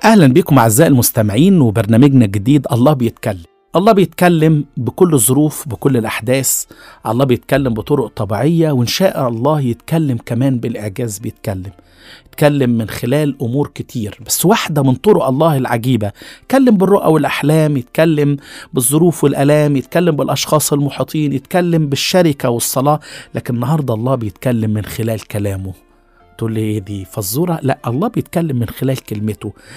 أهلا بكم أعزائي المستمعين وبرنامجنا الجديد الله بيتكلم الله بيتكلم بكل الظروف بكل الأحداث الله بيتكلم بطرق طبيعية وإن شاء الله يتكلم كمان بالإعجاز بيتكلم يتكلم من خلال أمور كتير بس واحدة من طرق الله العجيبة يتكلم بالرؤى والأحلام يتكلم بالظروف والألام يتكلم بالأشخاص المحيطين يتكلم بالشركة والصلاة لكن النهاردة الله بيتكلم من خلال كلامه تقول لي ايه دي فزوره لا الله بيتكلم من خلال كلمته